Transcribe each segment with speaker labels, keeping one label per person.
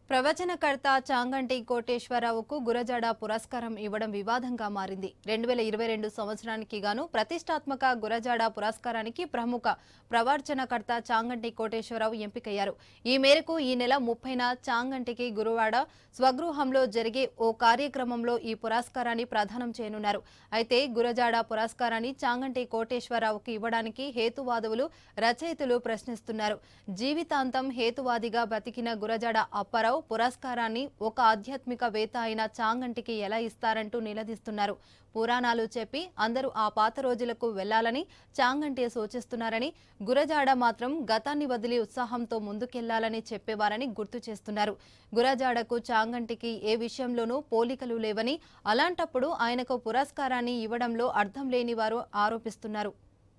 Speaker 1: ప్రవచనకర్త చాంగంటి కోటేశ్వరరావుకు గురజాడ పురస్కారం ఇవ్వడం వివాదంగా మారింది రెండు వేల ఇరవై రెండు సంవత్సరానికి గాను ప్రతిష్టాత్మక గురజాడ పురస్కారానికి ప్రముఖ ప్రవచనకర్త చాంగంటి కోటేశ్వరరావు ఎంపికయ్యారు ఈ మేరకు ఈ నెల ముప్పైన చాంగంటికి గురువాడ స్వగృహంలో జరిగే ఓ కార్యక్రమంలో ఈ పురస్కారాన్ని ప్రదానం చేయనున్నారు అయితే గురజాడ పురస్కారాన్ని చాంగంటి కోటేశ్వరరావుకి ఇవ్వడానికి హేతువాదువులు రచయితలు ప్రశ్నిస్తున్నారు జీవితాంతం హేతువాదిగా బతికిన గురజాడ అప్పారావు పురస్కారాన్ని ఒక ఆధ్యాత్మికవేత్త అయిన చాంగంటికి ఎలా ఇస్తారంటూ నిలదీస్తున్నారు పురాణాలు చెప్పి అందరూ ఆ పాత రోజులకు వెళ్లాలని చాంగంటి సూచిస్తున్నారని గురజాడ మాత్రం గతాన్ని వదిలి ఉత్సాహంతో ముందుకెళ్లాలని చెప్పేవారని గుర్తు చేస్తున్నారు గురజాడకు చాంగంటికి ఏ విషయంలోనూ పోలికలు లేవని అలాంటప్పుడు ఆయనకు పురస్కారాన్ని ఇవ్వడంలో అర్థం లేని వారు ఆరోపిస్తున్నారు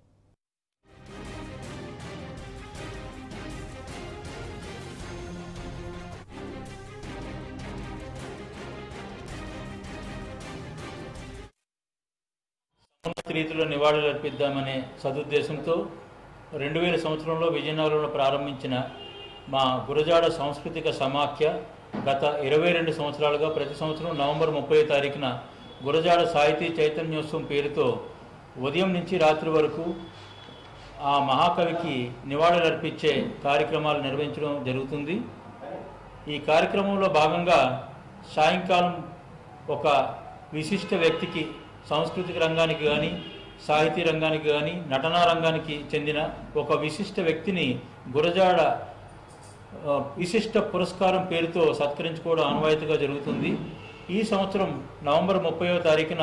Speaker 2: ఉన్నత రీతిలో నివాళులర్పిద్దామనే సదుద్దేశంతో రెండు వేల సంవత్సరంలో విజయనగరంలో ప్రారంభించిన మా గురజాడ సాంస్కృతిక సమాఖ్య గత ఇరవై రెండు సంవత్సరాలుగా ప్రతి సంవత్సరం నవంబర్ ముప్పై తారీఖున గురజాడ సాహితీ చైతన్యోత్సవం పేరుతో ఉదయం నుంచి రాత్రి వరకు ఆ మహాకవికి నివాళులర్పించే కార్యక్రమాలు నిర్వహించడం జరుగుతుంది ఈ కార్యక్రమంలో భాగంగా సాయంకాలం ఒక విశిష్ట వ్యక్తికి సాంస్కృతిక రంగానికి కానీ సాహితీ రంగానికి కానీ నటనా రంగానికి చెందిన ఒక విశిష్ట వ్యక్తిని గురజాడ ఆ, విశిష్ట పురస్కారం పేరుతో సత్కరించుకోవడం ఆనవాయితీగా జరుగుతుంది ఈ సంవత్సరం నవంబర్ ముప్పైవ తారీఖున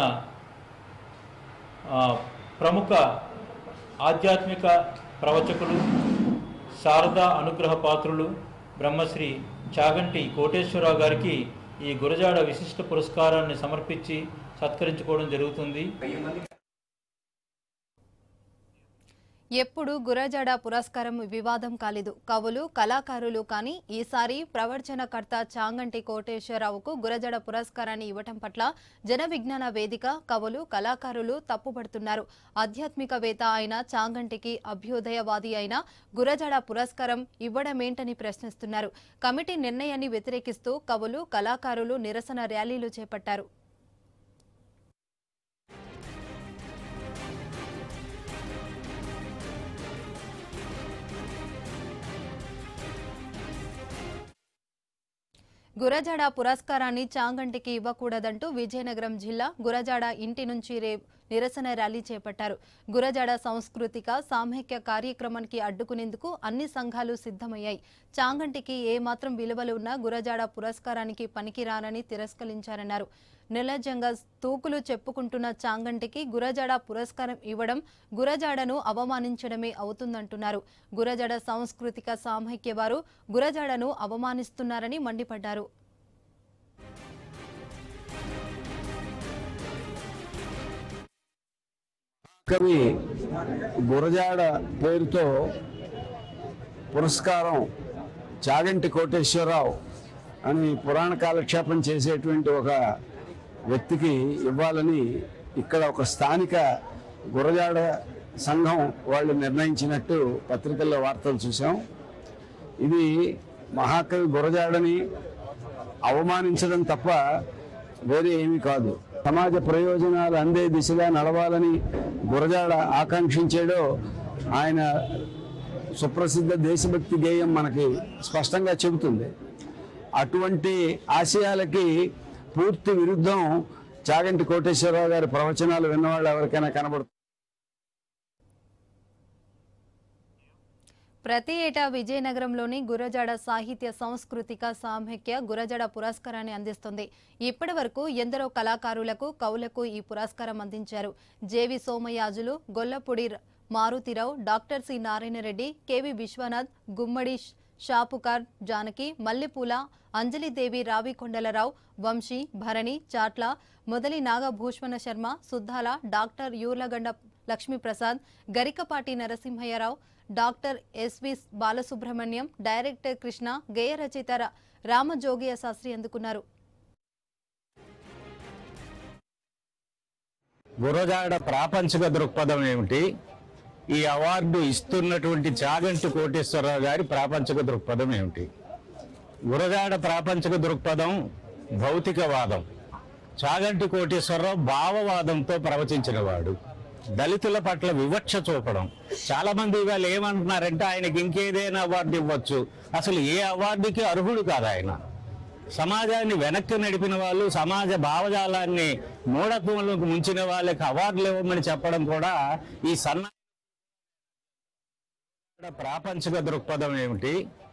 Speaker 2: ఆ, ప్రముఖ ఆధ్యాత్మిక ప్రవచకులు శారదా అనుగ్రహ పాత్రులు బ్రహ్మశ్రీ చాగంటి కోటేశ్వరరావు గారికి ఈ గురజాడ విశిష్ట పురస్కారాన్ని సమర్పించి సత్కరించుకోవడం జరుగుతుంది
Speaker 1: ఎప్పుడు గురజాడ పురస్కారం వివాదం కాలేదు కవులు కళాకారులు కానీ ఈసారి ప్రవచనకర్త చాంగంటి కోటేశ్వరరావుకు గురజాడ పురస్కారాన్ని ఇవ్వటం పట్ల జన విజ్ఞాన వేదిక కవులు కళాకారులు తప్పుపడుతున్నారు ఆధ్యాత్మికవేత్త అయిన చాంగంటికి అభ్యుదయవాది అయిన గురజాడ పురస్కారం ఇవ్వడమేంటని ప్రశ్నిస్తున్నారు కమిటీ నిర్ణయాన్ని వ్యతిరేకిస్తూ కవులు కళాకారులు నిరసన ర్యాలీలు చేపట్టారు గురజాడ పురస్కారాన్ని చాంగంటికి ఇవ్వకూడదంటూ విజయనగరం జిల్లా గురజాడ ఇంటి నుంచి రే నిరసన ర్యాలీ చేపట్టారు గురజాడ సాంస్కృతిక సామూహిక కార్యక్రమానికి అడ్డుకునేందుకు అన్ని సంఘాలు సిద్ధమయ్యాయి చాంగంటికి ఏమాత్రం విలువలు ఉన్నా గురజాడ పురస్కారానికి పనికిరానని తిరస్కరించారన్నారు నిర్లజ్జంగా తూకులు చెప్పుకుంటున్న చాంగంటికి గురజాడ పురస్కారం ఇవ్వడం గురజాడను అవమానించడమే అవుతుందంటున్నారు గురజాడ సాంస్కృతిక సామూహిక్య వారు గురజాడను అవమానిస్తున్నారని మండిపడ్డారు
Speaker 3: కవి గురజాడ పేరుతో పురస్కారం చాగంటి కోటేశ్వరరావు అని పురాణ కాలక్షేపం చేసేటువంటి ఒక వ్యక్తికి ఇవ్వాలని ఇక్కడ ఒక స్థానిక గురజాడ సంఘం వాళ్ళు నిర్ణయించినట్టు పత్రికల్లో వార్తలు చూసాం ఇది మహాకవి గురజాడని అవమానించడం తప్ప వేరే ఏమీ కాదు సమాజ ప్రయోజనాలు అందే దిశగా నడవాలని గురజాడ ఆకాంక్షించాడో ఆయన సుప్రసిద్ధ దేశభక్తి గేయం మనకి స్పష్టంగా చెబుతుంది అటువంటి ఆశయాలకి పూర్తి విరుద్ధం చాగంటి కోటేశ్వరరావు గారి ప్రవచనాలు విన్నవాళ్ళు ఎవరికైనా కనబడుతుంది
Speaker 1: ప్రతి ఏటా విజయనగరంలోని గురజాడ సాహిత్య సాంస్కృతిక సామీక్య గురజాడ పురస్కారాన్ని అందిస్తుంది ఇప్పటి వరకు ఎందరో కళాకారులకు కవులకు ఈ పురస్కారం అందించారు జేవి సోమయాజులు గొల్లపూడి ర- Maruthi Rao doctor C Narayana Reddy K V Viswanath Gummadi ష్- షాపుకార్ జానకి మల్లెపూల Anjali Devi Ravi Kondala Rao Vamsi Bharani Chatla Modali Nagabhushana Sarma Suddala doctor Yarlagadda Lakshmi Prasad Garikapati Narasimhayya Rao doctor S V Balasubrahmanyam director Krishna గేయ రచయిత రా- రామజోగియ శాస్త్రి అందుకున్నారు
Speaker 4: గురజాడ ప్రాపంచిక దృక్పథం ఏమిటి ఈ అవార్డు ఇస్తున్నటువంటి చాగంటి కోటేశ్వరరావు గారి ప్రాపంచిక దృక్పథం ఏమిటి గురజాడ ప్రాపంచిక దృక్పథం భౌతికవాదం చాగంటి కోటేశ్వరరావు భావవాదంతో ప్రవచించినవాడు దళితుల పట్ల వివక్ష చూపడం చాలా మంది ఇవాళ ఏమంటున్నారంటే ఆయనకి ఇంకేదైనా అవార్డు ఇవ్వచ్చు అసలు ఏ అవార్డుకి అర్హుడు కాదు ఆయన సమాజాన్ని వెనక్కి నడిపిన వాళ్ళు సమాజ భావజాలాన్ని మూఢత్వంలోకి ముంచిన వాళ్ళకి అవార్డులు ఇవ్వమని చెప్పడం కూడా ఈ సన్న ప్రాపంచిక దృక్పథం ఏమిటి